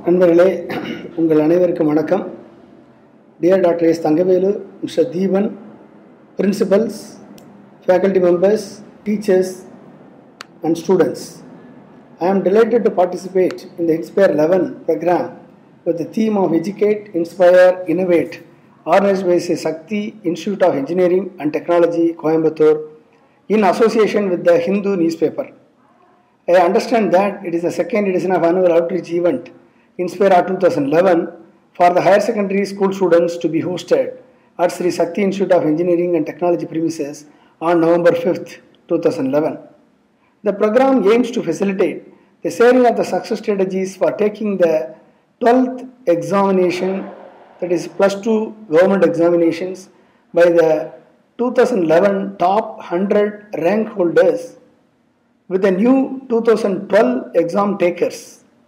நண்பர்களே உங்கள் அனைவருக்கும் வணக்கம் dear doctor S Thangavelu mister Deepan principals faculty members, teachers, and students. I am delighted to participate in the Inspire 11 program with the theme of Educate, Inspire, Innovate, organized by the Sakti Institute of Engineering and Technology, Coimbatore, in association with the Hindu newspaper. I understand that it is the second edition of annual outreach event, Inspire 2011, for the higher secondary school students to be hosted at Sri Sakti Institute of Engineering and Technology premises on November 5th, 2011. The program aims to facilitate the sharing of the success strategies for taking the 12th examination, that is plus two government examinations, by the 2011 top 100 rank holders with the new 2012 exam takers.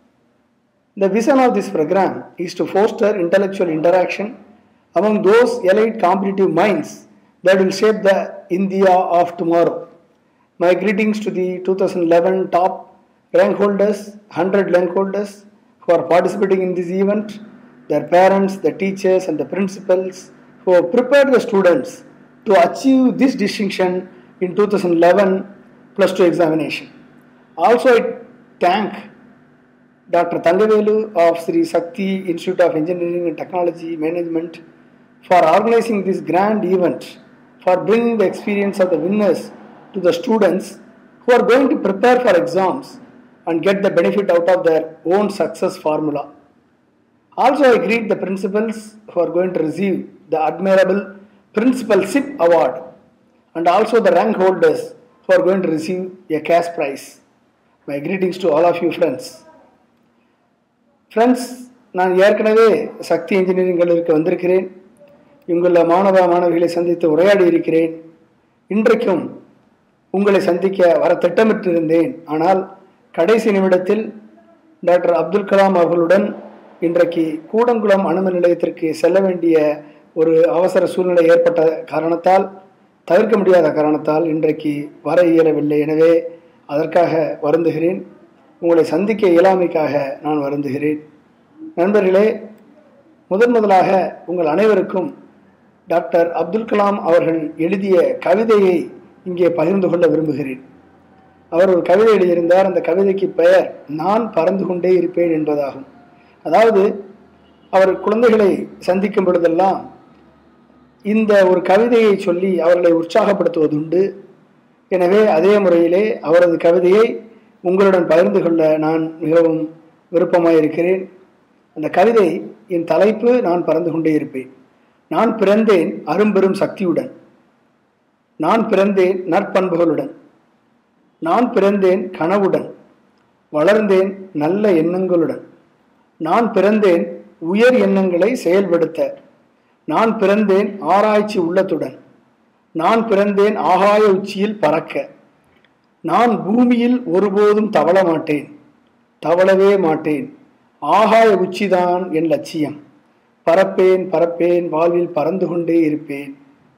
The vision of this program is to foster intellectual interaction among those elite competitive minds that will shape the India of tomorrow. My greetings to the 2011 top rank holders, 100 rank holders who are participating in this event, their parents, the teachers, and the principals who have prepared the students to achieve this distinction in 2011 plus 2 examination. Also, I thank Dr. Tangavelu of Sri Sakti Institute of Engineering and Technology Management for organizing this grand event, for bringing the experience of the winners to the students who are going to prepare for exams and get the benefit out of their own success formula. Also, I greet the principals who are going to receive the admirable Principalship Award and also the rank holders who are going to receive a cash prize. My greetings to all of you friends. Friends நான் ஏற்கனவே சக்தி engineering கல்லூரிக்கு வந்திருக்கிறேன் இங்குள்ள மாணவ மாணவிகளை சந்தித்து உரையாடி இருக்கிறேன் இன்றைக்கும் உங்களை சந்திக்க வர திட்டமிட்டிருந்தேன் ஆனால் கடைசி நிமிடத்தில் டாக்டர் அப்துல் கலாம் அவர்களுடன் இன்றைக்கு கூடங்குளம் அணுமின் நிலையத்திற்கு செல்ல வேண்டிய ஒரு அவசர சூழ்நிலை ஏற்பட்ட காரணத்தால் தவிர்க்க முடியாத காரணத்தால் இன்றைக்கு வர இயலவில்லை எனவே அதற்காக வருந்துகிறேன் உங்களை சந்திக்க இயலாமைக்காக நான் வருந்துகிறேன் நண்பர்களே முதன் முதலாக உங்கள் அனைவருக்கும் டாக்டர் அப்துல் கலாம் அவர்கள் எழுதிய கவிதையை இங்கே பகிர்ந்து கொள்ள விரும்புகிறேன் அவர் ஒரு கவிதை எழுதியிருந்தார் அந்த கவிதைக்கு பெயர் நான் பறந்து கொண்டே இருப்பேன் என்பதாகும் அதாவது அவர் குழந்தைகளை சந்திக்கும் பொழுதெல்லாம் இந்த ஒரு கவிதையை சொல்லி அவர்களை உற்சாகப்படுத்துவதுண்டு எனவே அதே முறையிலே அவரது கவிதையை உங்களுடன் பகிர்ந்து கொள்ள நான் மிகவும் விருப்பமாயிருக்கிறேன் அந்த கவிதை என் தலைப்பு நான் பறந்து கொண்டே இருப்பேன் நான் பிறந்தேன் அரும்பெரும் சக்தியுடன் நான் பிறந்தேன் நற்பண்புகளுடன் நான் பிறந்தேன் கனவுடன் வளர்ந்தேன் நல்ல எண்ணங்களுடன் நான் பிறந்தேன் உயர் எண்ணங்களை செயல்படுத்த நான் பிறந்தேன் ஆராய்ச்சி உள்ளத்துடன் நான் பிறந்தேன் ஆகாய உச்சியில் பறக்க நான் பூமியில் ஒருபோதும் தவள மாட்டேன் தவளவே மாட்டேன் ஆகாய உச்சிதான் என் லட்சியம் பறப்பேன் பறப்பேன் வாழ்வில் பறந்து கொண்டே இருப்பேன்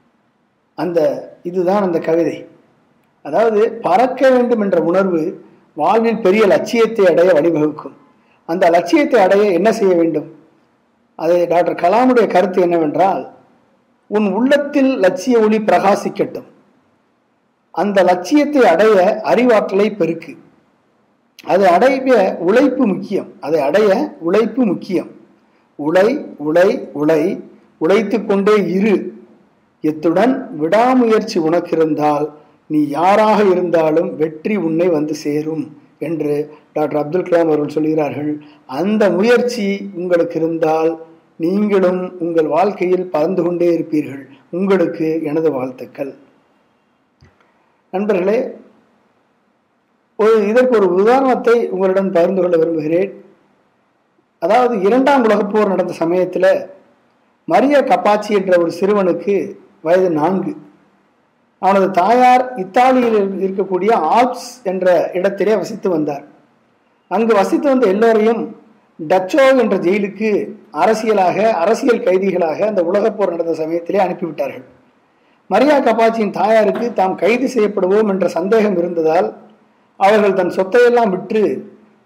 அந்த இதுதான் அந்த கவிதை அதாவது பறக்க வேண்டும் என்ற உணர்வு வாழ்வில் பெரிய லட்சியத்தை அடைய வழிவகுக்கும் அந்த லட்சியத்தை அடைய என்ன செய்ய வேண்டும் அது டாக்டர் கலாமுடைய கருத்து என்னவென்றால் உன் உள்ளத்தில் லட்சிய ஒளி பிரகாசிக்கட்டும் அந்த லட்சியத்தை அடைய அறிவாற்றலை பெருக்கு அதை அடைய உழைப்பு முக்கியம் அதை அடைய உழைப்பு முக்கியம் உழை உழை உழை உழைத்து கொண்டே இரு எத்துடன் விடாமுயற்சி உனக்கு இருந்தால் நீ யாராக இருந்தாலும் வெற்றி உன்னை வந்து சேரும் என்று டாக்டர் அப்துல் கலாம் அவர்கள் சொல்கிறார்கள் அந்த முயற்சி உங்களுக்கு இருந்தால் நீங்களும் உங்கள் வாழ்க்கையில் பறந்து கொண்டே இருப்பீர்கள் உங்களுக்கு எனது வாழ்த்துக்கள் நண்பர்களே ஒரு இதற்கு ஒரு உதாரணத்தை உங்களுடன் பகிர்ந்து கொள்ள விரும்புகிறேன் அதாவது இரண்டாம் உலகப் போர் நடந்த சமயத்தில் மரியா கப்பாச்சி என்ற ஒரு சிறுவனுக்கு வயது நான்கு அவனது தாயார் இத்தாலியில் இருக்கக்கூடிய ஆல்ப்ஸ் என்ற இடத்திலே வசித்து வந்தார் அங்கு வசித்து வந்த எல்லோரையும் டச்சோ என்ற ஜெயிலுக்கு அரசியலாக அரசியல் கைதிகளாக அந்த உலகப்போர் நடந்த சமயத்திலே அனுப்பிவிட்டார்கள் மரியா கபாச்சியின் தாயாருக்கு தாம் கைது செய்யப்படுவோம் என்ற சந்தேகம் இருந்ததால் அவர்கள் தன் சொத்தையெல்லாம் விற்று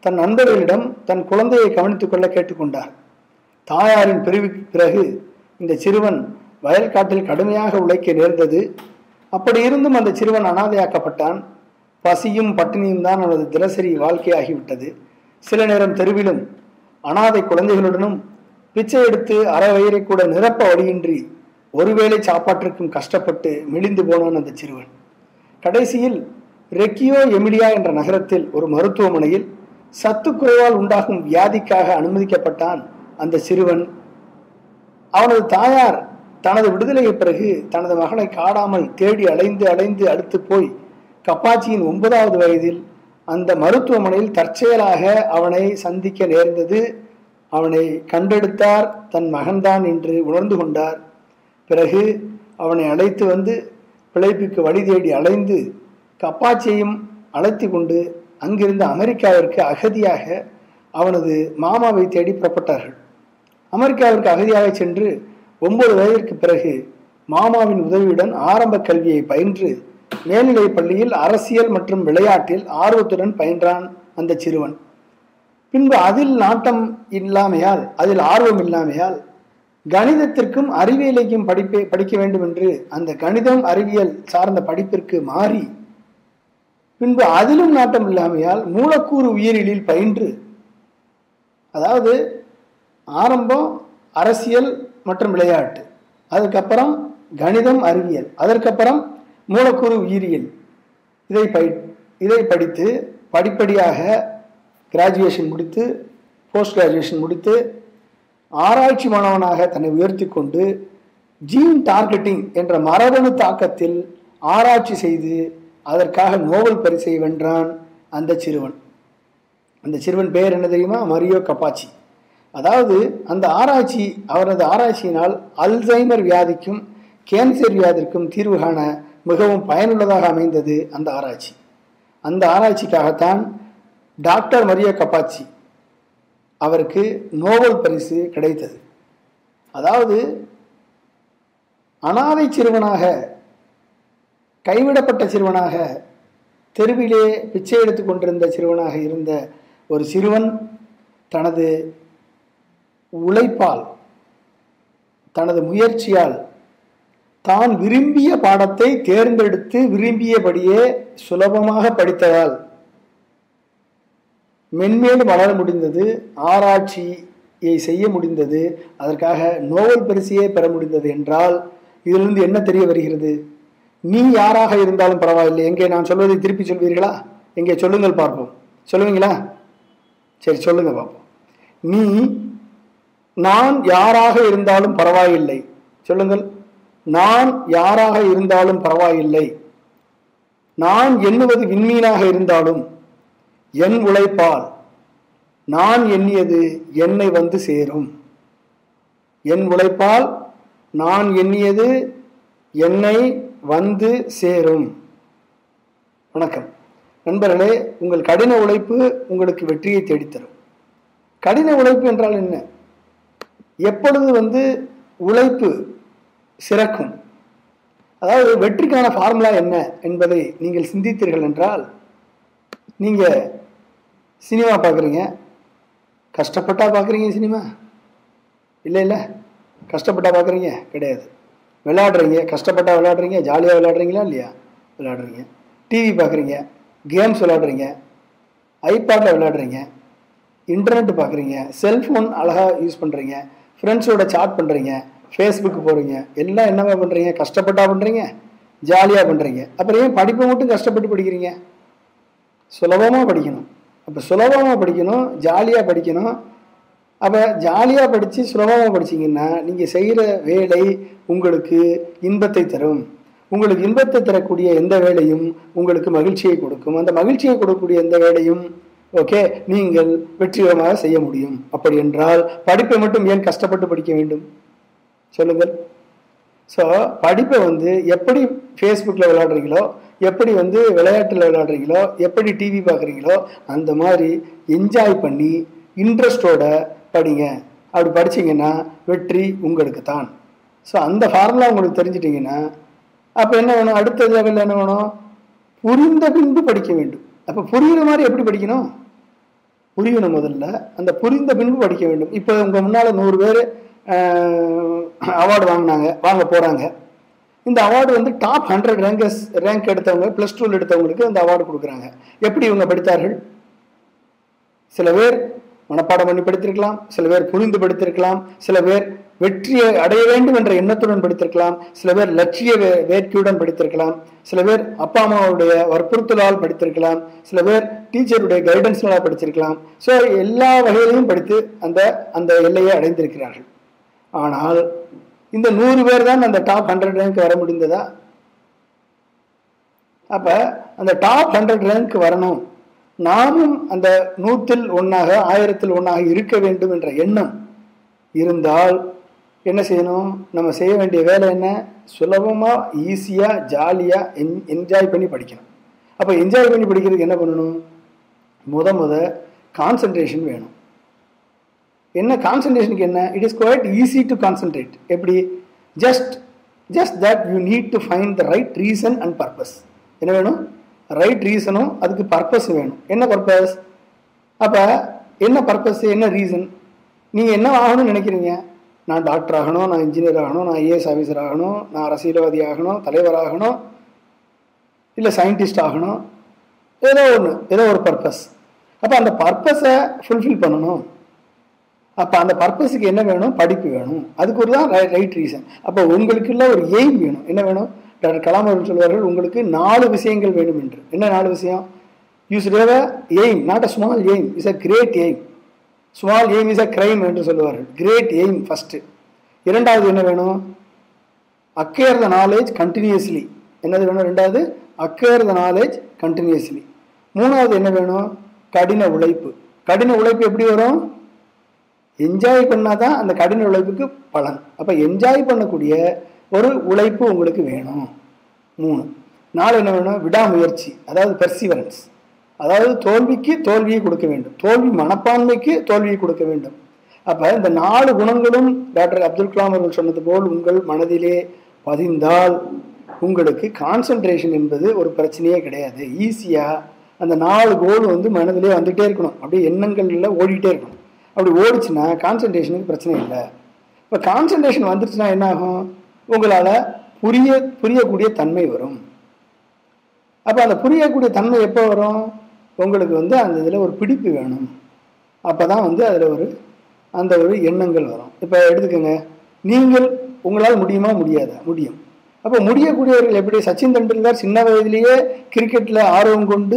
தன் நண்பர்களிடம் தன் குழந்தையை கவனித்துக் கொள்ள கேட்டுக்கொண்டார் தாயாரின் பிரிவுக்கு பிறகு இந்த சிறுவன் வயல்காட்டில் கடுமையாக உழைக்க நேர்ந்தது அப்படி இருந்தும் அந்த சிறுவன் அனாதையாக்கப்பட்டான் பசியும் பட்டினியும் தான் அவனது தினசரி வாழ்க்கையாகிவிட்டது சில நேரம் தெருவிலும் அனாதை குழந்தைகளுடனும் பிச்சை எடுத்து அற வயிறை கூட நிரப்ப வழியின்றி ஒருவேளை சாப்பாட்டிற்கும் கஷ்டப்பட்டு மெலிந்து போனான் அந்த சிறுவன் கடைசியில் ரெக்கியோ எமிலியா என்ற நகரத்தில் ஒரு மருத்துவமனையில் சத்து குறைவால் உண்டாகும் வியாதிக்காக அனுமதிக்கப்பட்டான் அந்த சிறுவன் அவனது தாயார் தனது விடுதலையை பிறகு தனது மகனை காடாமல் தேடி அலைந்து அலைந்து அடுத்து போய் கப்பாச்சியின் ஒன்பதாவது வயதில் அந்த மருத்துவமனையில் தற்செயலாக அவனை சந்திக்க நேர்ந்தது அவனை கண்டெடுத்தார் தன் மகன்தான் என்று உணர்ந்து கொண்டார் பிறகு அவனை அழைத்து வந்து பிழைப்புக்கு வழி தேடி அலைந்து கப்பாச்சியையும் அழைத்து கொண்டு அங்கிருந்து அமெரிக்காவிற்கு அகதியாக அவனது மாமாவை தேடி புறப்பட்டார்கள் அமெரிக்காவிற்கு அகதியாக சென்று ஒன்பது வயதிற்கு பிறகு மாமாவின் உதவியுடன் ஆரம்ப கல்வியை பயின்று மேல்நிலைப் பள்ளியில் அரசியல் மற்றும் விளையாட்டில் ஆர்வத்துடன் பயின்றான் அந்த சிறுவன் பின்பு அதில் நாட்டம் இல்லாமையால் அதில் ஆர்வம் இல்லாமையால் கணிதத்திற்கும் அறிவியலைக்கும் படிப்பை படிக்க வேண்டும் என்று அந்த கணிதம் அறிவியல் சார்ந்த படிப்பிற்கு மாறி பின்பு அதிலும் நாட்டம் இல்லாமையால் மூலக்கூறு உயிரியலில் பயின்று அதாவது ஆரம்பம் அரசியல் மற்றும் விளையாட்டு அதுக்கப்புறம் கணிதம் அறிவியல் அதற்கப்புறம் மூலக்கூறு உயிரியல் இதை படி இதை படித்து படிப்படியாக கிராஜுவேஷன் முடித்து போஸ்ட் கிராஜுவேஷன் முடித்து ஆராய்ச்சி மாணவனாக தன்னை உயர்த்தி கொண்டு ஜீன் டார்கெட்டிங் என்ற மரபணு தாக்கத்தில் ஆராய்ச்சி செய்து அதற்காக நோபல் பரிசை வென்றான் அந்த சிறுவன் அந்த சிறுவன் பெயர் என்ன தெரியுமா மரியோ கப்பாச்சி அதாவது அந்த ஆராய்ச்சி அவரது ஆராய்ச்சியினால் அல்சைமர் வியாதிக்கும் கேன்சர் வியாதிக்கும் தீர்வு காண மிகவும் பயனுள்ளதாக அமைந்தது அந்த ஆராய்ச்சி அந்த ஆராய்ச்சிக்காகத்தான் டாக்டர் மரியோ கப்பாச்சி அவருக்கு நோபல் பரிசு கிடைத்தது அதாவது அனாதை சிறுவனாக கைவிடப்பட்ட சிறுவனாக தெருவிலே பிச்சை எடுத்து கொண்டிருந்த சிறுவனாக இருந்த ஒரு சிறுவன் தனது உழைப்பால் தனது முயற்சியால் தான் விரும்பிய பாடத்தை தேர்ந்தெடுத்து விரும்பியபடியே சுலபமாக படித்ததால் மென்மேலும் வளர முடிந்தது ஆராய்ச்சியை செய்ய முடிந்தது அதற்காக நோபல் பரிசையே பெற முடிந்தது என்றால் இதிலிருந்து என்ன தெரிய வருகிறது நீ யாராக இருந்தாலும் பரவாயில்லை எங்கே நான் சொல்வதை திருப்பி சொல்வீர்களா எங்கே சொல்லுங்கள் பார்ப்போம் சொல்லுவீங்களா சரி சொல்லுங்க பார்ப்போம் நீ நான் யாராக இருந்தாலும் பரவாயில்லை சொல்லுங்கள் நான் யாராக இருந்தாலும் பரவாயில்லை நான் எண்ணுவது விண்மீனாக இருந்தாலும் என் உழைப்பால் நான் எண்ணியது என்னை வந்து சேரும் என் உழைப்பால் நான் எண்ணியது என்னை வந்து சேரும் வணக்கம் நண்பர்களே உங்கள் கடின உழைப்பு உங்களுக்கு வெற்றியை தேடித்தரும் கடின உழைப்பு என்றால் என்ன எப்பொழுது வந்து உழைப்பு சிறக்கும் அதாவது வெற்றிக்கான ஃபார்முலா என்ன என்பதை நீங்கள் சிந்தித்தீர்கள் என்றால் நீங்கள் சினிமா பார்க்குறீங்க கஷ்டப்பட்டா பார்க்குறீங்க சினிமா இல்லை இல்லை கஷ்டப்பட்டா பார்க்குறீங்க கிடையாது விளையாடுறீங்க கஷ்டப்பட்டா விளையாடுறீங்க ஜாலியாக விளையாடுறீங்களா இல்லையா விளையாடுறீங்க டிவி பார்க்குறீங்க கேம்ஸ் விளையாடுறீங்க ஐபேடில் விளையாடுறீங்க இன்டர்நெட் பார்க்குறீங்க செல்ஃபோன் அழகாக யூஸ் பண்ணுறீங்க ஃப்ரெண்ட்ஸோட சாட் பண்ணுறீங்க ஃபேஸ்புக்கு போகிறீங்க எல்லாம் என்னவா பண்ணுறீங்க கஷ்டப்பட்டா பண்ணுறீங்க ஜாலியாக பண்ணுறீங்க அப்புறம் ஏன் படிப்பை மட்டும் கஷ்டப்பட்டு படிக்கிறீங்க சுலபமாக படிக்கணும் அப்போ சுலபமாக படிக்கணும் ஜாலியாக படிக்கணும் அப்போ ஜாலியாக படித்து சுலபமாக படிச்சிங்கன்னா நீங்கள் செய்கிற வேலை உங்களுக்கு இன்பத்தை தரும் உங்களுக்கு இன்பத்தை தரக்கூடிய எந்த வேலையும் உங்களுக்கு மகிழ்ச்சியை கொடுக்கும் அந்த மகிழ்ச்சியை கொடுக்கக்கூடிய எந்த வேலையும் ஓகே நீங்கள் வெற்றிகரமாக செய்ய முடியும் அப்படி என்றால் படிப்பை மட்டும் ஏன் கஷ்டப்பட்டு படிக்க வேண்டும் சொல்லுங்கள் ஸோ படிப்பை வந்து எப்படி ஃபேஸ்புக்கில் விளையாடுறீங்களோ எப்படி வந்து விளையாட்டில் விளையாடுறீங்களோ எப்படி டிவி பார்க்குறீங்களோ அந்த மாதிரி என்ஜாய் பண்ணி இன்ட்ரெஸ்டோட படிங்க அப்படி படிச்சீங்கன்னா வெற்றி உங்களுக்கு தான் ஸோ அந்த ஃபார்முலா உங்களுக்கு தெரிஞ்சிட்டிங்கன்னா அப்போ என்ன வேணும் அடுத்த லெவலில் என்ன வேணும் புரிந்த பின்பு படிக்க வேண்டும் அப்போ புரியுற மாதிரி எப்படி படிக்கணும் புரியணும் முதல்ல அந்த புரிந்த பின்பு படிக்க வேண்டும் இப்போ உங்க முன்னால நூறு பேர் அவார்டு வாங்கினாங்க வாங்க போறாங்க இந்த அவார்டு வந்து டாப் ஹண்ட்ரட் ரேங்கர்ஸ் ரேங்க் எடுத்தவங்க ப்ளஸ் டூவில் எடுத்தவங்களுக்கு இந்த அவார்டு கொடுக்குறாங்க எப்படி இவங்க படித்தார்கள் சில பேர் மனப்பாடம் பண்ணி படித்திருக்கலாம் சில பேர் புரிந்து படித்திருக்கலாம் சில பேர் வெற்றியை அடைய வேண்டும் என்ற எண்ணத்துடன் படித்திருக்கலாம் சில பேர் லட்சிய வே- வேட்கையுடன் படித்திருக்கலாம் சில பேர் அப்பா அம்மாவுடைய வற்புறுத்தலால் படித்திருக்கலாம் சில பேர் டீச்சருடைய கைடன்ஸ்னால படிச்சிருக்கலாம் ஸோ எல்லா வகையிலையும் படித்து அந்த அந்த எல்லையை அடைந்திருக்கிறார்கள் ஆனால் இந்த நூறு பேர் தான் அந்த டாப் ஹண்ட்ரட் ரேங்க் வர முடிந்ததா அப்ப அந்த டாப் ஹண்ட்ரட் ரேங்க் வரணும் நாமும் அந்த நூற்றில் ஒன்றாக ஆயிரத்தில் ஒன்றாக இருக்க வேண்டும் என்ற எண்ணம் இருந்தால் என்ன செய்யணும் நம்ம செய்ய வேண்டிய வேலை என்ன சுலபமாக ஈஸியாக ஜாலியாக என் என்ஜாய் பண்ணி படிக்கணும் அப்போ என்ஜாய் பண்ணி படிக்கிறதுக்கு என்ன பண்ணணும் முத முத கான்சன்ட்ரேஷன் வேணும் என்ன கான்சன்ட்ரேஷனுக்கு என்ன it is quite easy to concentrate எப்படி just just that you need to find the right reason and purpose என்ன வேணும் ரைட் ரீசனும் அதுக்கு பர்பஸ் வேணும் என்ன பர்பஸ் அப்போ என்ன பர்பஸ் என்ன ரீசன் நீங்கள் என்ன ஆகணும்னு நினைக்கிறீங்க நான் டாக்டர் ஆகணும் நான் இன்ஜினியர் ஆகணும் நான் ஐஏஎஸ் ஆஃபீஸர் ஆகணும் நான் அரசியல்வாதி ஆகணும் தலைவர் ஆகணும் இல்லை சயின்டிஸ்ட் ஆகணும் ஏதோ ஒன்று ஏதோ ஒரு பர்பஸ் அப்போ அந்த பர்பஸை ஃபுல்ஃபில் பண்ணணும் அப்போ அந்த பர்பஸுக்கு என்ன வேணும் படிப்பு வேணும் அதுக்கு ஒரு தான் ரைட் ரீசன் அப்போ உங்களுக்குள்ள ஒரு எய்ம் வேணும் என்ன வேணும் டாக்டர் கலாம் அவர்கள் சொல்வார்கள் உங்களுக்கு நாலு விஷயங்கள் வேணும் என்று என்ன நாலு விஷயம் you should have a aim not a small aim is a great aim small aim is a crime என்று சொல்லுவார்கள் கிரேட் எய்ம் ஃபர்ஸ்ட் இரண்டாவது என்ன வேணும் அக்கேர் த நாலேஜ் கண்டினியூஸ்லி என்னது வேணும் ரெண்டாவது அக்கேர் த நாலேஜ் கண்டினியூஸ்லி மூணாவது என்ன வேணும் கடின உழைப்பு கடின உழைப்பு எப்படி வரும் என்ஜாய் பண்ணாதான் அந்த கடின உழைப்புக்கு பலன் அப்போ என்ஜாய் பண்ணக்கூடிய ஒரு உழைப்பு உங்களுக்கு வேணும் மூணு நாலு என்ன வேணும் விடாமுயற்சி அதாவது பெர்சிவரன்ஸ் அதாவது தோல்விக்கு தோல்வியை கொடுக்க வேண்டும் தோல்வி மனப்பான்மைக்கு தோல்வியை கொடுக்க வேண்டும் அப்போ இந்த நாலு குணங்களும் டாக்டர் அப்துல் கலாம் அவர்கள் சொன்னது போல் உங்கள் மனதிலே பதிந்தால் உங்களுக்கு கான்சன்ட்ரேஷன் என்பது ஒரு பிரச்சனையே கிடையாது ஈஸியாக அந்த நாலு கோல் வந்து மனதிலே வந்துகிட்டே இருக்கணும் அப்படியே எண்ணங்கள்ல ஓடிட்டே இருக்கணும் அப்படி ஓடிச்சுன்னா கான்சன்ட்ரேஷனுக்கு பிரச்சனை இல்லை இப்போ கான்சன்ட்ரேஷன் வந்துருச்சுன்னா என்ன ஆகும் உங்களால் புரிய புரியக்கூடிய தன்மை வரும் அப்போ அந்த புரியக்கூடிய தன்மை எப்போ வரும் உங்களுக்கு வந்து அந்த இதில் ஒரு பிடிப்பு வேணும் அப்போ தான் வந்து அதில் ஒரு அந்த ஒரு எண்ணங்கள் வரும் இப்போ எடுத்துக்கோங்க நீங்கள் உங்களால் முடியுமா முடியாதா முடியும் அப்போ முடியக்கூடியவர்கள் எப்படி சச்சின் தெண்டுல்கர் சின்ன வயதிலேயே கிரிக்கெட்டில் ஆர்வம் கொண்டு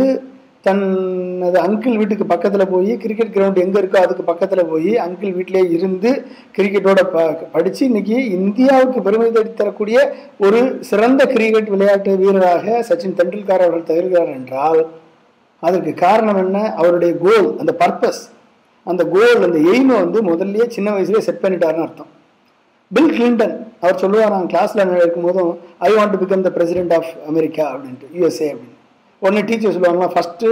தனது அங்கிள் வீட்டுக்கு பக்கத்தில் போய் கிரிக்கெட் கிரவுண்ட் எங்கே இருக்கோ அதுக்கு பக்கத்தில் போய் அங்கிள் வீட்டிலே இருந்து கிரிக்கெட்டோட ப படித்து இன்னைக்கு இந்தியாவுக்கு பெருமை தேடித் தரக்கூடிய ஒரு சிறந்த கிரிக்கெட் விளையாட்டு வீரராக சச்சின் தெண்டுல்கர் அவர்கள் திகழ்கிறார் என்றால் அதற்கு காரணம் என்ன அவருடைய கோல் அந்த பர்பஸ் அந்த கோல் அந்த எய்மை வந்து முதல்லயே சின்ன வயசுலேயே செட் பண்ணிட்டாருன்னு அர்த்தம் பில் கிளின்டன் அவர் சொல்லுவார் நான் கிளாஸில் இருக்கும் போதும் I want to become the president of America அப்படின்ட்டு யூஎஸ்ஏ அப்படின்னு உடனே டீச்சர் சொல்லுவாங்களா first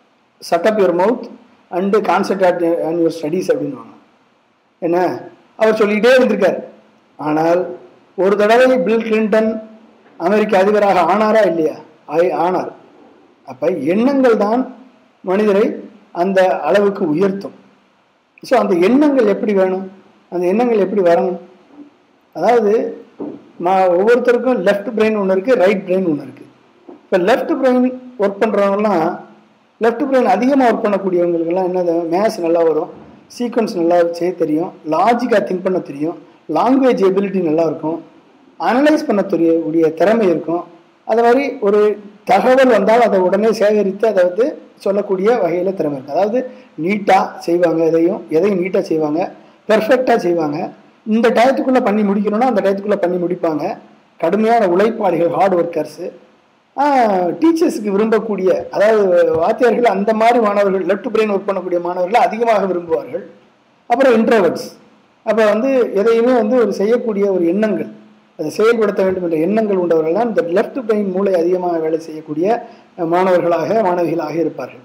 shut up your mouth and concentrate on your studies அப்படின்வாங்க என்ன அவர் சொல்லிக்கிட்டே இருந்திருக்கார் ஆனால் ஒரு தடவை பில் கிளின்டன் அமெரிக்க அதிபராக ஆனாரா இல்லையா ஆய் ஆனார் அப்போ எண்ணங்கள் தான் மனிதரை அந்த அளவுக்கு உயர்த்தும் ஸோ அந்த எண்ணங்கள் எப்படி வேணும் அந்த எண்ணங்கள் எப்படி வரணும் அதாவது நான் ஒவ்வொருத்தருக்கும் லெஃப்ட் பிரெயின் ஒன்று இருக்குது ரைட் பிரெயின் ஒன்று இருக்குது இப்போ லெஃப்ட் பிரெயின் ஒர்க் பண்ணுறவங்கலாம் லெஃப்ட் பிரெயின் அதிகமாக ஒர்க் பண்ணக்கூடியவங்களுக்கெல்லாம் என்னது மேத்ஸ் நல்லா வரும் சீக்வன்ஸ் நல்லா செய்ய தெரியும் லாஜிக்காக திங்க் பண்ண தெரியும் லாங்குவேஜ் எபிலிட்டி நல்லா இருக்கும் அனலைஸ் பண்ண தெரியக்கூடிய திறமை இருக்கும் அது மாதிரி ஒரு தகவல் வந்தால் அதை உடனே சேகரித்து அதை வந்து சொல்லக்கூடிய வகையில் திறமை இருக்கும் அதாவது நீட்டாக செய்வாங்க எதையும் எதையும் நீட்டாக செய்வாங்க பெர்ஃபெக்டாக செய்வாங்க இந்த டயத்துக்குள்ளே பண்ணி முடிக்கணும்னா அந்த டயத்துக்குள்ளே பண்ணி முடிப்பாங்க கடுமையான உழைப்பாளிகள் ஹார்ட் ஒர்க்கர்ஸு டீச்சர்ஸுக்கு விரும்பக்கூடிய அதாவது வாத்தியார்கள் அந்த மாதிரி மாணவர்கள் லெஃப்ட் பிரெயின் ஒர்க் பண்ணக்கூடிய மாணவர்கள் அதிகமாக விரும்புவார்கள் அப்புறம் இன்ட்ரோவர்ட்ஸ் அப்போ வந்து எதையுமே வந்து ஒரு செய்யக்கூடிய ஒரு எண்ணங்கள் அதை செயல்படுத்த வேண்டும் என்ற எண்ணங்கள் உண்டவர்கள் தான் இந்த லெஃப்ட் பிரெயின் மூளை அதிகமாக வேலை செய்யக்கூடிய மாணவர்களாக மாணவிகளாக இருப்பார்கள்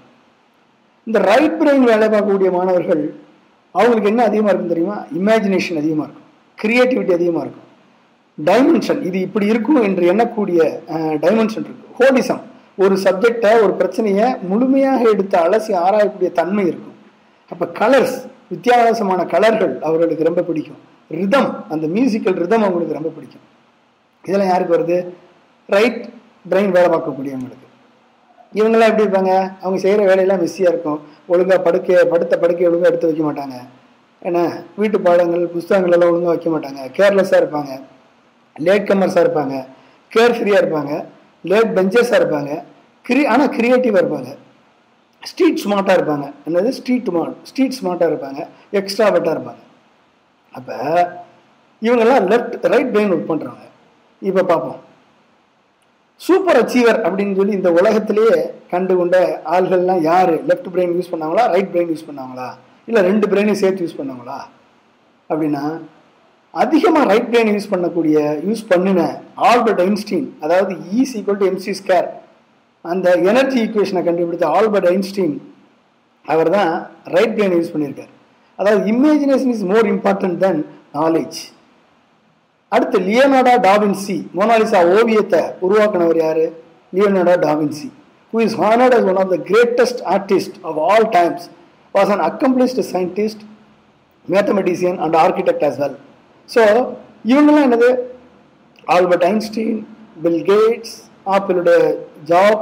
இந்த ரைட் பிரெயின் வேலை பார்க்கக்கூடிய மாணவர்கள் அவங்களுக்கு என்ன அதிகமாக இருக்கும் தெரியுமா இமேஜினேஷன் அதிகமாக இருக்கும் கிரியேட்டிவிட்டி அதிகமாக இருக்கும் டைமென்ஷன் இது இப்படி இருக்கும் என்று எண்ணக்கூடிய டைமென்ஷன் இருக்கு ஹோலிசம் ஒரு சப்ஜெக்டை ஒரு பிரச்சனையை முழுமையாக எடுத்து அலசி ஆராயக்கூடிய தன்மை இருக்கும் அப்போ கலர்ஸ் வித்தியாசமான கலர்கள் அவர்களுக்கு ரொம்ப பிடிக்கும் ரிதம் அந்த மியூசிக்கல் ரிதம் அவங்களுக்கு ரொம்ப பிடிக்கும் இதெல்லாம் யாருக்கு வருது ரைட் பிரெயின் வேலை பார்க்கக்கூடியவங்களுக்கு இவங்கெல்லாம் எப்படி இருப்பாங்க அவங்க செய்கிற வேலையெல்லாம் மிஸ்ஸியாக இருக்கும் ஒழுங்காக படுக்க படுத்த படுக்கை ஒழுங்காக எடுத்து வைக்க மாட்டாங்க ஏன்னா வீட்டு பாடங்கள் புஸ்தகங்கள் எல்லாம் ஒழுங்காக வைக்க மாட்டாங்க கேர்லெஸ்ஸாக இருப்பாங்க லேட் கம்மர்ஸாக இருப்பாங்க கேர் ஃப்ரீயாக இருப்பாங்க லேட் பெஞ்சர்ஸாக இருப்பாங்க கிரி ஆனால் க்ரியேட்டிவாக இருப்பாங்க ஸ்ட்ரீட் ஸ்மார்ட்டாக இருப்பாங்க என்னது ஸ்ட்ரீட் ஸ்மார்ட் ஸ்ட்ரீட் ஸ்மார்ட்டாக இருப்பாங்க எக்ஸ்ட்ராவெட்டாக இருப்பாங்க அப்போ இவங்கெல்லாம் லெஃப்ட் ரைட் பிரெயின் ஒர்க் பண்ணுறாங்க இப்போ பார்ப்போம் சூப்பர் அச்சீவர் அப்படின்னு சொல்லி இந்த உலகத்திலேயே கண்டு கொண்ட ஆள்கள்லாம் யார் லெஃப்ட் பிரெயின் யூஸ் பண்ணாங்களா ரைட் பிரெயின் யூஸ் பண்ணாங்களா இல்லை ரெண்டு பிரெயினையும் சேர்த்து யூஸ் பண்ணாங்களா அப்படின்னா அதிகமாக ரைட் பிரெயின் யூஸ் பண்ணக்கூடிய யூஸ் பண்ணின ஆல்பர்ட் ஐன்ஸ்டீன் அதாவது is equal to MC square அந்த எனர்ஜி ஈக்குவேஷனை கண்டுபிடித்த ஆல்பர்ட் ஐன்ஸ்டீன் அவர் தான் ரைட் பிரெயின் யூஸ் பண்ணியிருக்கார் அதாவது imagination is more important than knowledge அடுத்து லியோனார்டா டாவின்சி மோனாலிசா ஓவியத்தை உருவாக்குனவர் யாரு Leonardo da Vinci who is honoured as one of the greatest artist of all times was an accomplished scientist mathematician and architect as well so இவங்கெல்லாம் என்னது Albert Einstein Bill Gates ஆப்பிளுடைய Jobs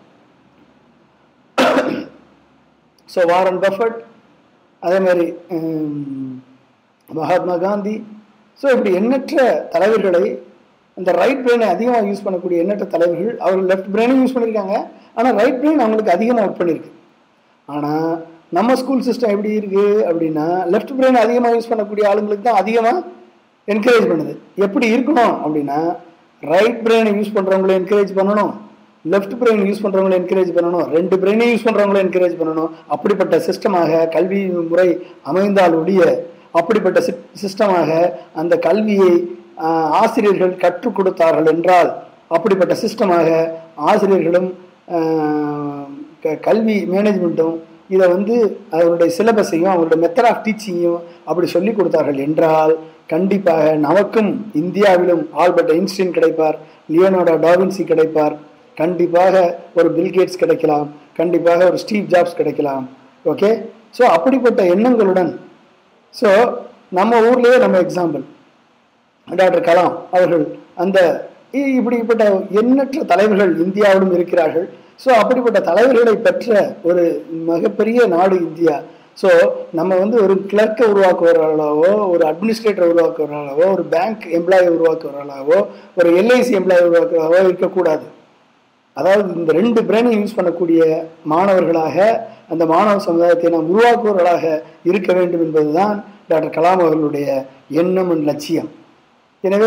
so Warren Buffett அதே மாதிரி உம், Mahatma Gandhi so இப்படி எண்ணற்ற தலைவர்களை இந்த right பிரெயினை அதிகமாக யூஸ் பண்ணக்கூடிய எண்ணற்ற தலைவர்கள் அவர்கள் லெஃப்ட் பிரெயினும் யூஸ் பண்ணியிருக்காங்க ஆனால் ரைட் பிரெயின் அவங்களுக்கு அதிகமாக ஒர்க் பண்ணியிருக்கு ஆனால் நம்ம ஸ்கூல் சிஸ்டம் எப்படி இருக்கு அப்படின்னா லெஃப்ட் பிரெயின் அதிகமாக யூஸ் பண்ணக்கூடிய ஆளுங்களுக்கு தான் அதிகமாக என்கரேஜ் பண்ணுது எப்படி இருக்கணும் அப்படின்னா ரைட் பிரெயினை யூஸ் பண்ணுறவங்களை என்கரேஜ் பண்ணணும் லெஃப்ட் பிரெயின் யூஸ் பண்ணுறவங்களை என்கரேஜ் பண்ணணும் ரெண்டு பிரெயினையும் யூஸ் பண்ணுறவங்களை என்கரேஜ் பண்ணணும் அப்படிப்பட்ட சிஸ்டமாக கல்வி முறை அமைந்தால் ஒழிய அப்படிப்பட்ட சிஸ்டமாக அந்த கல்வியை ஆஹ், ஆசிரியர்கள் கற்றுக் கொடுத்தார்கள் என்றால் அப்படிப்பட்ட சிஸ்டமாக ஆசிரியர்களும் ஆஹ், க- கல்வி மேனேஜ்மெண்ட்டும் இதை வந்து அவருடைய சிலபஸையும் அவருடைய மெத்தட் ஆஃப் டீச்சிங்கையும் அப்படி சொல்லி கொடுத்தார்கள் என்றால் கண்டிப்பாக நமக்கும் இந்தியாவிலும் ஆல்பர்ட் ஐன்ஸ்டீன் கிடைப்பார் லியோனார்டோ டாவின்சி கிடைப்பார் கண்டிப்பாக ஒரு பில்கேட்ஸ் கிடைக்கலாம் கண்டிப்பாக ஒரு ஸ்டீவ் ஜாப்ஸ் கிடைக்கலாம் ஓகே ஸோ அப்படிப்பட்ட எண்ணங்களுடன் ஸோ நம்ம ஊர்லேயே நம்ம எக்ஸாம்பிள் டாக்டர் கலாம் அவர்கள் அந்த இ- இப்படிப்பட்ட எண்ணற்ற தலைவர்கள் இந்தியாவிலும் இருக்கிறார்கள் ஸோ அப்படிப்பட்ட தலைவர்களை பெற்ற ஒரு மிகப்பெரிய நாடு இந்தியா ஸோ நம்ம வந்து ஒரு கிளர்க்கை உருவாக்குவவர்களாவோ ஒரு அட்மினிஸ்ட்ரேட்டர் உருவாக்குவவர்களாவோ ஒரு பேங்க் எம்ப்ளாயி உருவாக்குவவர்களாவோ ஒரு எல்ஐசி எம்ப்ளாயி உருவாக்குவதாவோ இருக்கக்கூடாது அதாவது இந்த ரெண்டு பிரெயினை யூஸ் பண்ணக்கூடிய மாணவர்களாக அந்த மாணவ சமுதாயத்தை நாம் உருவாக்குவவர்களாக இருக்க வேண்டும் என்பதுதான் டாக்டர் கலாம் அவர்களுடைய எண்ணம் and லட்சியம் எனவே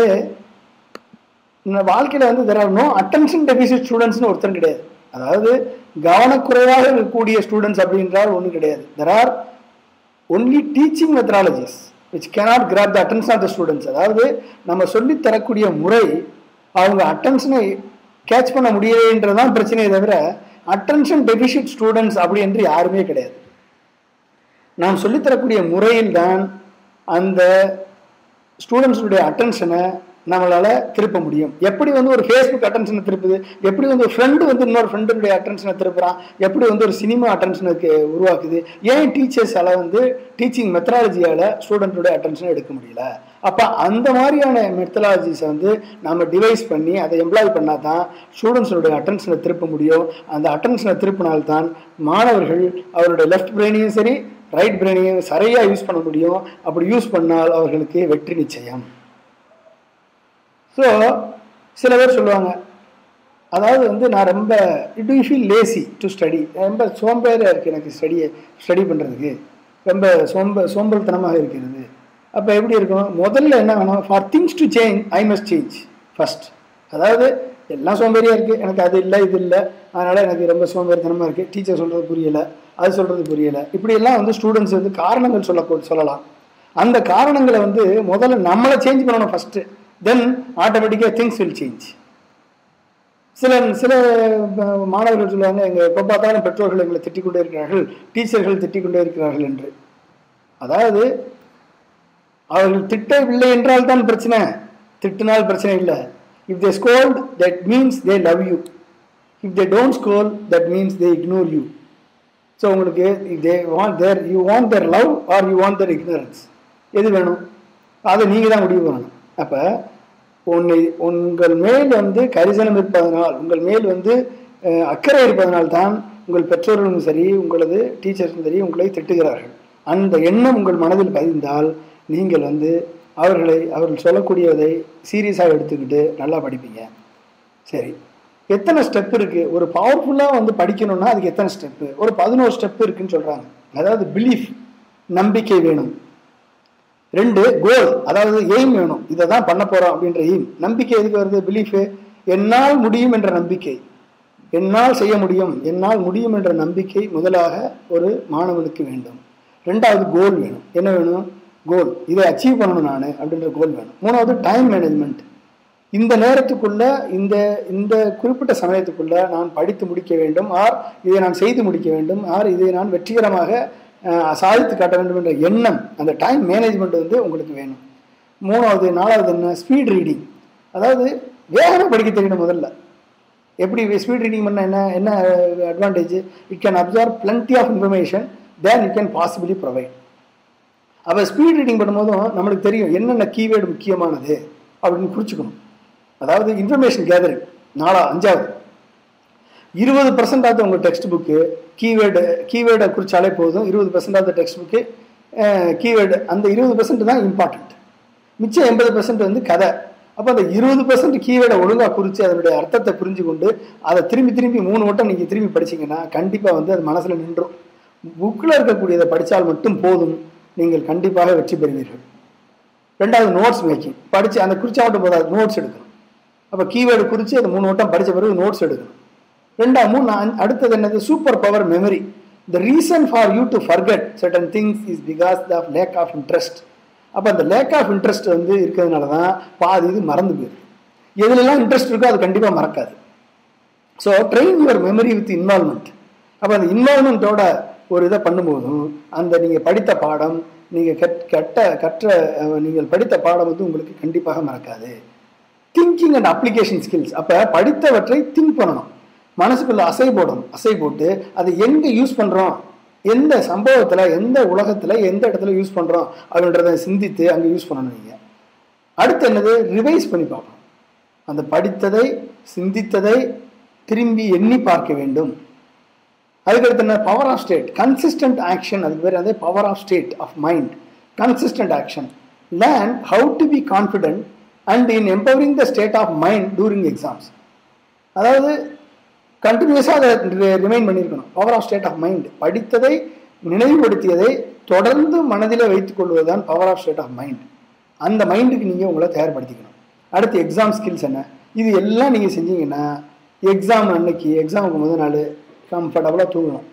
இந்த வாழ்க்கையில் வந்து there are no attention deficit ஸ்டூடெண்ட்ஸ்னு ஒருத்தர் கிடையாது அதாவது கவனக்குறைவாக இருக்கக்கூடிய ஸ்டூடெண்ட்ஸ் அப்படின்றால் ஒன்றும் கிடையாது there are only teaching methodologies which cannot grab the attention of the students அதாவது நம்ம சொல்லித் தரக்கூடிய முறை அவங்க அட்டென்ஷனை கேட்ச் பண்ண முடியலைன்றதான் பிரச்சனையே தவிர அட்டென்ஷன் டெபிசிட் ஸ்டூடெண்ட்ஸ் அப்படி என்று யாருமே கிடையாது நாம் சொல்லித்தரக்கூடிய முறையில் தான் அந்த ஸ்டூடெண்ட்ஸுடைய அட்டென்ஷனை நம்மளால திருப்ப முடியும் எப்படி வந்து ஒரு ஃபேஸ்புக் அட்டென்ஷனை திருப்புது எப்படி வந்து ஒரு ஃப்ரெண்டு வந்து இன்னொரு ஃப்ரெண்டுடைய அட்டென்ஷனை திருப்புறான் எப்படி வந்து ஒரு சினிமா அட்டென்ஷனுக்கு உருவாக்குது ஏன் டீச்சர்ஸால வந்து டீச்சிங் மெத்தடாலஜியால ஸ்டூடெண்ட்டுடைய அட்டென்ஷனை எடுக்க முடியல அப்போ அந்த மாதிரியான மெத்தடாலஜிஸை வந்து நம்ம டிவைஸ் பண்ணி அதை எம்ப்ளாய் பண்ணால் தான் ஸ்டூடெண்ட்ஸுடைய அட்டென்ஷனை திருப்ப முடியும் அந்த அட்டென்ஷனை திருப்பினால்தான் மாணவர்கள் அவருடைய லெஃப்ட் பிரெயினையும் சரி ரைட் பிரெயினையும் சரியாக யூஸ் பண்ண முடியும் அப்படி யூஸ் பண்ணால் அவர்களுக்கு வெற்றி நிச்சயம் ஸோ சில பேர் சொல்லுவாங்க அதாவது வந்து நான் ரொம்ப it you feel lazy to study ரொம்ப சோம்பேறியாக இருக்குது எனக்கு ஸ்டடியை ஸ்டடி பண்ணுறதுக்கு ரொம்ப சோம்ப சோம்பல்தனமாக இருக்கிறது அப்போ எப்படி இருக்கும் முதல்ல என்ன வேணும் for things to change I must change first அதாவது எல்லாம் சோம்பேறியாக இருக்குது எனக்கு அது இல்லை இது இல்லை அதனால் எனக்கு ரொம்ப சோம்பேறித்தனமாக இருக்குது டீச்சர் சொல்கிறது புரியலை அது சொல்கிறது புரியலை இப்படியெல்லாம் வந்து ஸ்டூடெண்ட்ஸ் வந்து காரணங்கள் சொல்ல சொல்லலாம் அந்த காரணங்களை வந்து முதல்ல நம்மளை சேஞ்ச் பண்ணணும் ஃபஸ்ட்டு தென் ஆட்டோமேட்டிக்காக திங்ஸ் வில் சேஞ்ச் சில சில அஹ், மாணவர்கள் சொல்லுவாங்க எங்கள் எப்போ பார்த்தாலும் பெற்றோர்கள் எங்களை திட்டிக் கொண்டே இருக்கிறார்கள் டீச்சர்கள் திட்டிக் கொண்டே இருக்கிறார்கள் என்று அதாவது அவர்கள் திட்டவில்லை என்றால் தான் பிரச்சனை திட்டினால் பிரச்சனை இல்லை if they scold that means they love you if they don't scold that means they ignore you so உங்களுக்கு they want their you want their love or you want their ignorance எது வேணும் அதை நீங்கள் தான் முடிவு பண்ணணும் அப்போ உன்னை உங்கள் மேல் வந்து கரிசனம் இருப்பதனால் உங்கள் மேல் வந்து அஹ், அக்கறை இருப்பதனால் தான் உங்கள் பெற்றோர்களும் சரி உங்களது டீச்சர்ஸும் சரி உங்களை திட்டுகிறார்கள் அந்த எண்ணம் உங்கள் மனதில் பதிந்தால் நீங்கள் வந்து அவர்களை அவர்கள் சொல்லக்கூடியதை சீரியஸாக எடுத்துக்கிட்டு நல்லா படிப்பீங்க சரி எத்தனை ஸ்டெப் இருக்கு ஒரு பவர்ஃபுல்லாக வந்து படிக்கணும்னா அதுக்கு எத்தனை ஸ்டெப்பு ஒரு பதினோரு ஸ்டெப் இருக்குன்னு சொல்றாங்க அதாவது பிலீஃப் நம்பிக்கை வேணும் ரெண்டு கோல் அதாவது எய்ம் வேணும் இதை தான் பண்ண போறோம் அப்படின்ற எய்ம் நம்பிக்கை எதுக்கு வருது பிலீஃபு என்னால் முடியும் என்ற நம்பிக்கை என்னால் செய்ய முடியும் என்னால் முடியும் என்ற நம்பிக்கை முதலாக ஒரு மாணவனுக்கு வேண்டும் ரெண்டாவது கோல் வேணும் என்ன வேணும் கோல் இதை அச்சீவ் பண்ணணும் நான் அப்படின்ற கோல் வேணும் மூணாவது டைம் மேனேஜ்மெண்ட் இந்த நேரத்துக்குள்ள இந்த இந்த குறிப்பிட்ட சமயத்துக்குள்ள நான் படித்து முடிக்க வேண்டும் ஆர் இதை நான் செய்து முடிக்க வேண்டும் ஆர் இதை நான் வெற்றிகரமாக அஹ், சாதித்து காட்ட வேண்டும் என்ற எண்ணம் அந்த டைம் மேனேஜ்மெண்ட் வந்து உங்களுக்கு வேணும் மூணாவது நாலாவது என்ன ஸ்பீட் ரீடிங் அதாவது வேகமாக படிக்க தெரியணும் முதல்ல எப்படி ஸ்பீட் ரீடிங் பண்ண என்ன என்ன advantage it can observe plenty of information then you can possibly provide அப்போ ஸ்பீட் ரீடிங் பண்ணும்போதும் நம்மளுக்கு தெரியும் என்னென்ன கீவேர்டு முக்கியமானது அப்படின்னு குறிச்சுக்கணும் அதாவது இன்ஃபர்மேஷன் கேதரிங் நாலா அஞ்சாவது இருபது பர்சன்ட் ஆஃப் உங்கள் டெக்ஸ்ட் புக்கு கீவேர்டு கீவேர்டை குறிச்சாலே போதும் இருபது percent of the text book keyword அந்த இருபது பர்சன்ட் தான் இம்பார்ட்டன்ட் மிச்சம் எண்பது பர்சன்ட் வந்து கதை அப்போ அந்த இருபது பர்சன்ட் கீவேர்டை ஒழுங்காக குறித்து அதனுடைய அர்த்தத்தை புரிஞ்சு கொண்டு அதை திரும்பி திரும்பி மூணு வட்டம் நீங்கள் திரும்பி படிச்சீங்கன்னா கண்டிப்பாக வந்து அது மனசில் நின்றும் புக்கில் இருக்கக்கூடியதை படித்தால் மட்டும் போதும் நீங்கள் கண்டிப்பாக வெற்றி பெறுவீர்கள் ரெண்டாவது நோட்ஸ் மேக்கிங் படித்து அந்த குறிச்சா மட்டும் போதாது நோட்ஸ் எடுக்கணும் அப்போ கீவேர்டு குறித்து அது மூணு வட்டம் படித்த பிறகு நோட்ஸ் எடுக்கணும் ரெண்டாவது மூணு அஞ்~ அடுத்தது என்னது super power memory the reason for you to forget certain things is because the lack of interest அப்போ அந்த லேக் ஆஃப் இன்ட்ரெஸ்ட் வந்து இருக்கிறதுனால தான் பாதி இது மறந்து போயிருக்கு எதுலெல்லாம் இன்ட்ரெஸ்ட் இருக்கோ அது கண்டிப்பாக மறக்காது so train your memory with involvement அப்போ அந்த இன்வால்மெண்ட்டோட ஒரு இதை பண்ணும்போதும் அந்த நீங்கள் படித்த பாடம் நீங்கள் கட் கட்ட கற்ற அஹ், நீங்கள் படித்த பாடம் வந்து உங்களுக்கு கண்டிப்பாக மறக்காது திங்கிங் அண்ட் அப்ளிகேஷன் ஸ்கில்ஸ் அப்போ படித்தவற்றை திங்க் பண்ணணும் மனசுக்குள்ள அசை போடணும் அசை போட்டு அதை எங்கே யூஸ் பண்ணுறோம் எந்த சம்பவத்தில் எந்த உலகத்தில் எந்த இடத்துல யூஸ் பண்ணுறோம் அப்படின்றத சிந்தித்து அங்கே யூஸ் பண்ணணும் நீங்கள் அடுத்து என்னது ரிவைஸ் பண்ணி பார்க்கணும் அந்த படித்ததை சிந்தித்ததை திரும்பி எண்ணி பார்க்க வேண்டும் அதுக்கடுத்து என்ன power of state consistent action அதுக்கு பேர் அதே power of state of mind consistent action learn how to be confident and in empowering the state of mind during exams அதாவது கண்டினியூஸாக அதை ரிமைண்ட் பண்ணியிருக்கணும் power of state of mind படித்ததை நினைவுபடுத்தியதை தொடர்ந்து மனதில் வைத்துக் கொள்வதுதான் power of state of mind அந்த மைண்டுக்கு நீங்கள் உங்களை தயார்படுத்திக்கணும் அடுத்து எக்ஸாம் ஸ்கில்ஸ் என்ன இது எல்லாம் நீங்கள் செஞ்சீங்கன்னா எக்ஸாம் அன்னைக்கு எக்ஸாமுக்கு முதல் நாள் கம்ஃபர்டபுளாக தூங்கணும்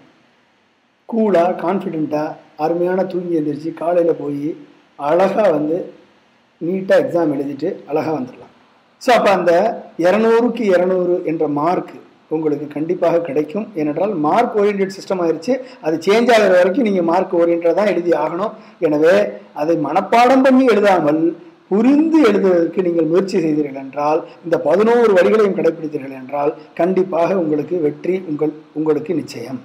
கூலாக கான்ஃபிடெண்ட்டாக அருமையான தூங்கி எழுந்திரிச்சு காலையில் போய் அழகாக வந்து நீட்டாக எக்ஸாம் எழுதிட்டு அழகாக வந்துடலாம் ஸோ அப்போ அந்த இரநூறுக்கு இரநூறு என்ற மார்க் உங்களுக்கு கண்டிப்பாக கிடைக்கும் ஏனென்றால் மார்க் ஓரியன்ட் சிஸ்டம் ஆயிருச்சு அது சேஞ்ச் ஆகிற வரைக்கும் நீங்கள் மார்க் ஓரியன்டாக தான் எழுதி ஆகணும் எனவே அதை மனப்பாடம் பண்ணி எழுதாமல் புரிந்து எழுதுவதற்கு நீங்கள் முயற்சி செய்தீர்கள் என்றால் இந்த பதினோரு வரிகளையும் கடைபிடித்தீர்கள் என்றால் கண்டிப்பாக உங்களுக்கு வெற்றி உங்கள் உங்களுக்கு நிச்சயம்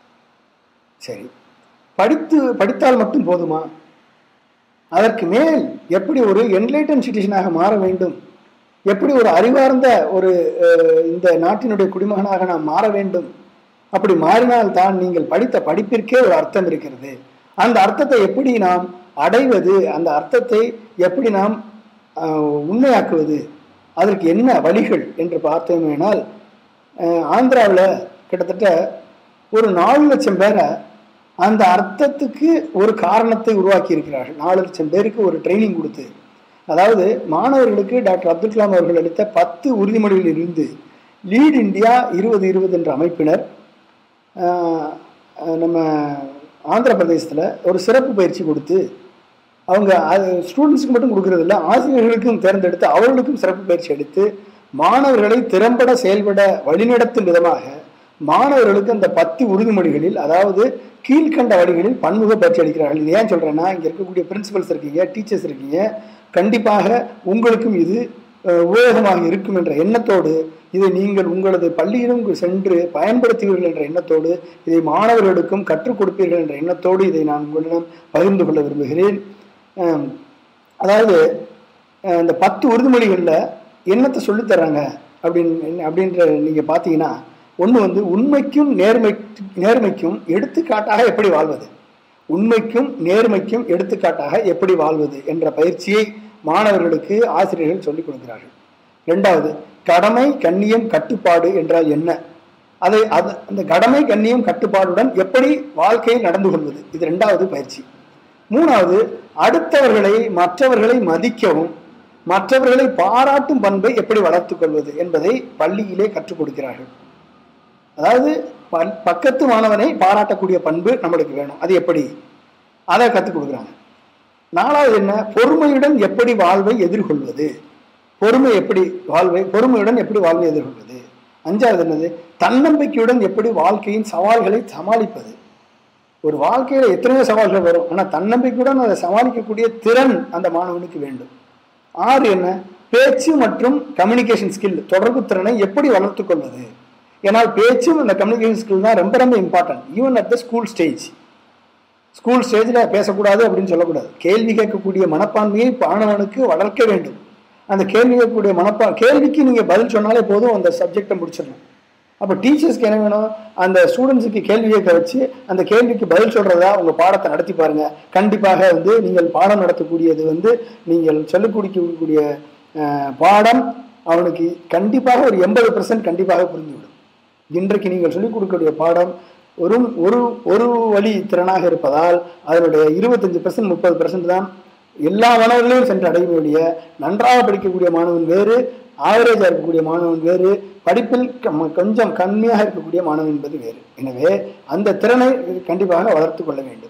சரி படித்து படித்தால் மட்டும் போதுமா அதற்கு மேல் எப்படி ஒரு என்லைட்டன் சிட்டிசனாக மாற வேண்டும் எப்படி ஒரு அறிவார்ந்த ஒரு அஹ், இந்த நாட்டினுடைய குடிமகனாக நாம் மாற வேண்டும் அப்படி மாறினால் தான் நீங்கள் படித்த படிப்பிற்கே ஒரு அர்த்தம் இருக்கிறது அந்த அர்த்தத்தை எப்படி நாம் அடைவது அந்த அர்த்தத்தை எப்படி நாம் அஹ், உண்மையாக்குவது அதற்கு என்ன வழிகள் என்று பார்த்தோமேனால் ஆந்திராவில் கிட்டத்தட்ட ஒரு நாலு லட்சம் பேரை அந்த அர்த்தத்துக்கு ஒரு காரணத்தை உருவாக்கி இருக்கிறார்கள் நாலு லட்சம் பேருக்கு ஒரு ட்ரைனிங் கொடுத்து அதாவது மாணவர்களுக்கு டாக்டர் அப்துல் கலாம் அவர்கள் அளித்த பத்து உறுதிமொழிகளில் இருந்து லீட் இந்தியா இருபது இருபது என்ற அமைப்பினர் ஆஹ், நம்ம ஆந்திர பிரதேசத்தில் ஒரு சிறப்பு பயிற்சி கொடுத்து அவங்க அது ஸ்டூடெண்ட்ஸுக்கு மட்டும் கொடுக்கறது இல்ல ஆசிரியர்களுக்கும் தேர்ந்தெடுத்து அவர்களுக்கும் சிறப்பு பயிற்சி அளித்து மாணவர்களை திறம்பட செயல்பட வழிநடத்தும் விதமாக மாணவர்களுக்கு அந்த பத்து உறுதிமொழிகளில் அதாவது கீழ்கண்ட வழிகளில் பன்முக பயிற்சி அளிக்கிறார்கள் இது ஏன் சொல்றேன்னா இங்க இருக்கக்கூடிய பிரின்சிபல்ஸ் இருக்கீங்க டீச்சர்ஸ் இருக்கீங்க கண்டிப்பாக உங்களுக்கும் இது அஹ், உபயோகமாக இருக்கும் என்ற எண்ணத்தோடு இதை நீங்கள் உங்களது பள்ளியிலும் சென்று பயன்படுத்துவீர்கள் என்ற எண்ணத்தோடு இதை மாணவர்களுக்கும் கற்றுக் கொடுப்பீர்கள் என்ற எண்ணத்தோடு இதை நான் உங்களிடம் பகிர்ந்து கொள்ள விரும்புகிறேன் அஹ், அதாவது அஹ், இந்த பத்து உறுதிமொழிகளில் என்னத்தை சொல்லித் தர்றாங்க அப்படின்னு அப்படின்ற நீங்கள் பார்த்தீங்கன்னா ஒன்று வந்து உண்மைக்கும் நேர்மை நேர்மைக்கும் எடுத்துக்காட்டாக எப்படி வாழ்வது உண்மைக்கும் நேர்மைக்கும் எடுத்துக்காட்டாக எப்படி வாழ்வது என்ற பயிற்சியை மாணவர்களுக்கு ஆசிரியர்கள் சொல்லிக் கொடுக்கிறார்கள் ரெண்டாவது கடமை கண்ணியம் கட்டுப்பாடு என்றால் என்ன அதை அது அந்த கடமை கண்ணியம் கட்டுப்பாடுடன் எப்படி வாழ்க்கையில் நடந்து கொள்வது இது ரெண்டாவது பயிற்சி மூணாவது அடுத்தவர்களை மற்றவர்களை மதிக்கவும் மற்றவர்களை பாராட்டும் பண்பை எப்படி வளர்த்துக் கொள்வது என்பதை பள்ளியிலே கற்றுக் கொடுக்கிறார்கள் அதாவது பல்- பக்கத்து மாணவனை பாராட்டக்கூடிய பண்பு நம்மளுக்கு வேணும் அது எப்படி அதை கற்றுக் கொடுக்குறாங்க நாலாவது என்ன பொறுமையுடன் எப்படி வாழ்வை எதிர்கொள்வது பொறுமை எப்படி வாழ்வை பொறுமையுடன் எப்படி வாழ்வை எதிர்கொள்வது அஞ்சாவது என்னது தன்னம்பிக்கையுடன் எப்படி வாழ்க்கையின் சவால்களை சமாளிப்பது ஒரு வாழ்க்கையில எத்தனையோ சவால்கள் வரும் ஆனா தன்னம்பிக்கையுடன் அதை சமாளிக்கக்கூடிய திறன் அந்த மாணவனுக்கு வேண்டும் ஆறு என்ன பேச்சு மற்றும் கம்யூனிகேஷன் ஸ்கில் தொடர்பு திறனை எப்படி வளர்த்துக் கொள்வது ஏன்னால் பேச்சும் அந்த கம்யூனிகேஷன் ஸ்கில் தான் ரொம்ப ரொம்ப important even at the school stage school ஸ்டேஜில் பேசக்கூடாது அப்படின்னு சொல்லக்கூடாது கேள்வி கேட்கக்கூடிய மனப்பான்மையை மாணவனுக்கு வளர்க்க வேண்டும் அந்த கேள்வி கேட்கக்கூடிய மனப்பா கேள்விக்கு நீங்கள் பதில் சொன்னாலே போதும் அந்த சப்ஜெக்டை முடிச்சிடணும் அப்போ டீச்சர்ஸ்க்கு என்ன வேணும் அந்த ஸ்டூடெண்ட்ஸுக்கு கேள்வி கேட்க வச்சு அந்த கேள்விக்கு பதில் சொல்கிறதா உங்கள் பாடத்தை நடத்தி பாருங்க கண்டிப்பாக வந்து நீங்கள் பாடம் நடத்தக்கூடியது வந்து நீங்கள் சொல்லிக் கொடுக்கக்கூடிய அஹ், பாடம் அவனுக்கு கண்டிப்பாக ஒரு எண்பது பர்சன்ட் கண்டிப்பாக புரிந்துவிடும் இன்றைக்கு நீங்கள் சொல்லிக் கொடுக்கக்கூடிய பாடம் ஒரு ஒரு ஒரு வழி திறனாக இருப்பதால் அதனுடைய இருபத்தஞ்சு பர்சன்ட் முப்பது பர்சன்ட் தான் எல்லா மாணவர்களையும் சென்று அடையும் ஒழிய நன்றாக படிக்கக்கூடிய மாணவன் வேறு ஆவரேஜாக இருக்கக்கூடிய மாணவன் வேறு படிப்பில் க- கொஞ்சம் கம்மியாக இருக்கக்கூடிய மாணவன் என்பது வேறு எனவே அந்த திறனை கண்டிப்பாக வளர்த்து கொள்ள வேண்டும்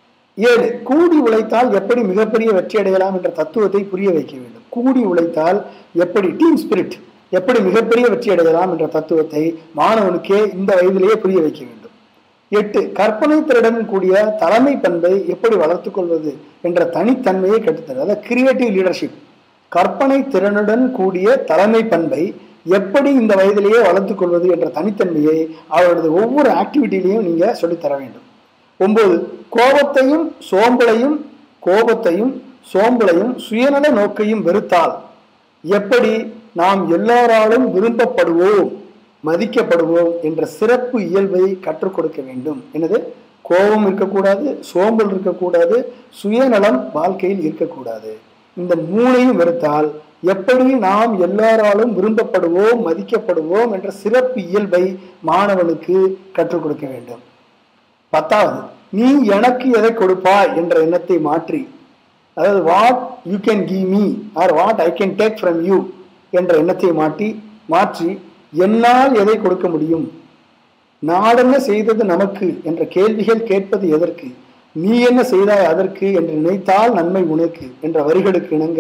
ஏழு கூடி உழைத்தால் எப்படி மிகப்பெரிய வெற்றி அடையலாம் என்ற தத்துவத்தை புரிய வைக்க வேண்டும் கூடி உழைத்தால் எப்படி டீம் ஸ்பிரிட் எப்படி மிகப்பெரிய வெற்றி அடையலாம் என்ற தத்துவத்தை மாணவனுக்கே இந்த வயதிலேயே புரிய வைக்க வேண்டும் எட்டு கற்பனை திறனுடன் கூடிய தலைமை பண்பை எப்படி வளர்த்துக் கொள்வது என்ற தனித்தன்மையை கற்றுத்தரும் அதாவது கிரியேட்டிவ் லீடர்ஷிப் கற்பனை திறனுடன் கூடிய தலைமை பண்பை எப்படி இந்த வயதிலேயே வளர்த்துக் கொள்வது என்ற தனித்தன்மையை அவரது ஒவ்வொரு ஆக்டிவிட்டிலையும் நீங்க சொல்லித் தர வேண்டும் ஒன்பது கோபத்தையும் சோம்பலையும் கோபத்தையும் சோம்பலையும் சுயநல நோக்கையும் வெறுத்தால் எப்படி நாம் எல்லாராலும் விரும்பப்படுவோம் மதிக்கப்படுவோம் என்ற சிறப்பு இயல்பை கற்றுக் கொடுக்க வேண்டும் எனது கோபம் இருக்கக்கூடாது சோம்பல் இருக்கக்கூடாது சுயநலம் வாழ்க்கையில் இருக்கக்கூடாது இந்த மூணையும் வெறுத்தால் எப்படி நாம் எல்லாராலும் விரும்பப்படுவோம் மதிக்கப்படுவோம் என்ற சிறப்பு இயல்பை மாணவனுக்கு கற்றுக் கொடுக்க வேண்டும் பத்தாவது நீ எனக்கு எதை கொடுப்பாய் என்ற எண்ணத்தை மாற்றி அதாவது what you can give me or what I can take from you என்ற எண்ணத்தை மாற்றி மாற்றி என்னால் எதை கொடுக்க முடியும் நாடென்ன செய்தது நமக்கு என்ற கேள்விகள் கேட்பது எதற்கு நீ என்ன செய்தாய் அதற்கு என்று நினைத்தால் நன்மை உனக்கு என்ற வரிகளுக்கு இணங்க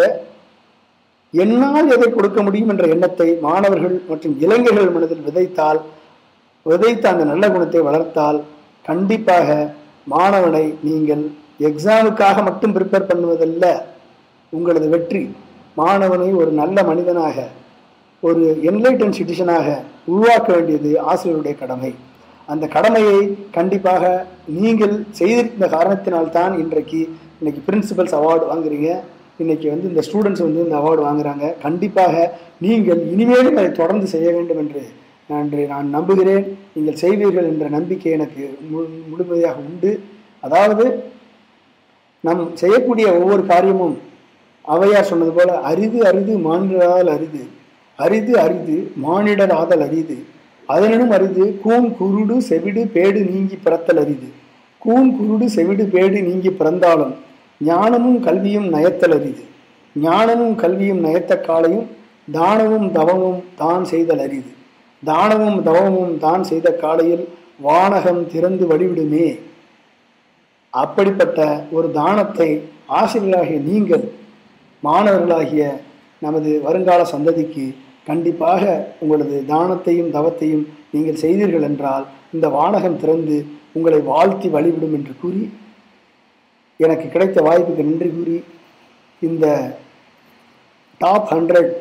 என்னால் எதை கொடுக்க முடியும் என்ற எண்ணத்தை மாணவர்கள் மற்றும் இளைஞர்கள் மனதில் விதைத்தால் விதைத்த அந்த நல்ல குணத்தை வளர்த்தால் கண்டிப்பாக மாணவனை நீங்கள் எக்ஸாமுக்காக மட்டும் ப்ரிப்பேர் பண்ணுவதல்ல உங்களது வெற்றி மாணவனை ஒரு நல்ல மனிதனாக ஒரு என்லைட்டன் சிட்டிசனாக உருவாக்க வேண்டியது ஆசிரியருடைய கடமை அந்த கடமையை கண்டிப்பாக நீங்கள் செய்திருந்த காரணத்தினால்தான் இன்றைக்கு இன்னைக்கு பிரின்சிபல்ஸ் அவார்டு வாங்குறீங்க இன்னைக்கு வந்து இந்த ஸ்டூடெண்ட்ஸ் வந்து இந்த அவார்டு வாங்குறாங்க கண்டிப்பாக நீங்கள் இனிமேலும் அதை தொடர்ந்து செய்ய வேண்டும் என்று என்று நான் நம்புகிறேன் நீங்கள் செய்வீர்கள் என்ற நம்பிக்கை எனக்கு மு- முழுமையாக உண்டு அதாவது நம் செய்யக்கூடிய ஒவ்வொரு காரியமும் ஔவையார் சொன்னது போல அரிது அரிது மானிடராதல் அரிது அரிது அரிது மானிடர் ஆதல் அரிது அதனினும் அரிது கூன் குருடு செவிடு பேடு நீங்கி பிறத்தல் அரிது கூன் குருடு செவிடு பேடு நீங்கி பிறந்தாலும் ஞானமும் கல்வியும் நயத்தல் அரிது ஞானமும் கல்வியும் நயத்த காலையும் தானமும் தவமும் தான் செய்தல் அரிது தானமும் தவமும் தான் செய்த காலையில் வானகம் திறந்து வழிவிடுமே அப்படிப்பட்ட ஒரு தானத்தை ஆசிரியராகிய நீங்கள் மாணவர்களாகிய நமது வருங்கால சந்ததிக்கு கண்டிப்பாக உங்களது தானத்தையும் தவத்தையும் நீங்கள் செய்தீர்கள் என்றால் இந்த வானகம் திறந்து உங்களை வாழ்த்தி வழிவிடும் என்று கூறி எனக்கு கிடைத்த வாய்ப்புக்கு நன்றி கூறி இந்த டாப் ஹண்ட்ரட்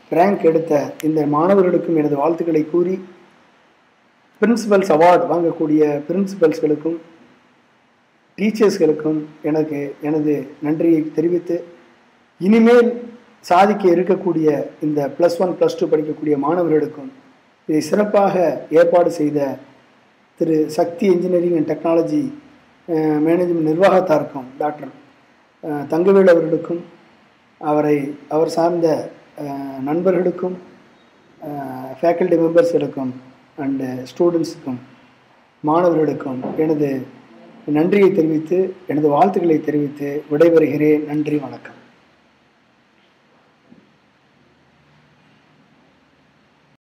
ரேங்க் எடுத்த இந்த மாணவர்களுக்கும் எனது வாழ்த்துக்களை கூறி பிரின்சிபல்ஸ் அவார்டு வாங்கக்கூடிய பிரின்சிபல்ஸ்களுக்கும் டீச்சர்ஸ்களுக்கும் எனக்கு எனது நன்றியை தெரிவித்து இனிமேல் சாதிக்க இருக்கக்கூடிய இந்த ப்ளஸ் ஒன் ப்ளஸ் டூ படிக்கக்கூடிய மாணவர்களுக்கும் இதை சிறப்பாக ஏற்பாடு செய்த திரு Sakthi engineering and technology management நிர்வாகத்தாருக்கும் டாக்டர் அஹ், தங்கவேல் அவர்களுக்கும் அவரை அவர் சார்ந்த அஹ், நண்பர்களுக்கும் ஃபேக்கல்டி மெம்பர்ஸ்களுக்கும் அண்டு ஸ்டூடெண்ட்ஸுக்கும் மாணவர்களுக்கும் எனது நன்றியை தெரிவித்து எனது வாழ்த்துக்களை தெரிவித்து விடைபெறுகிறேன் நன்றி வணக்கம்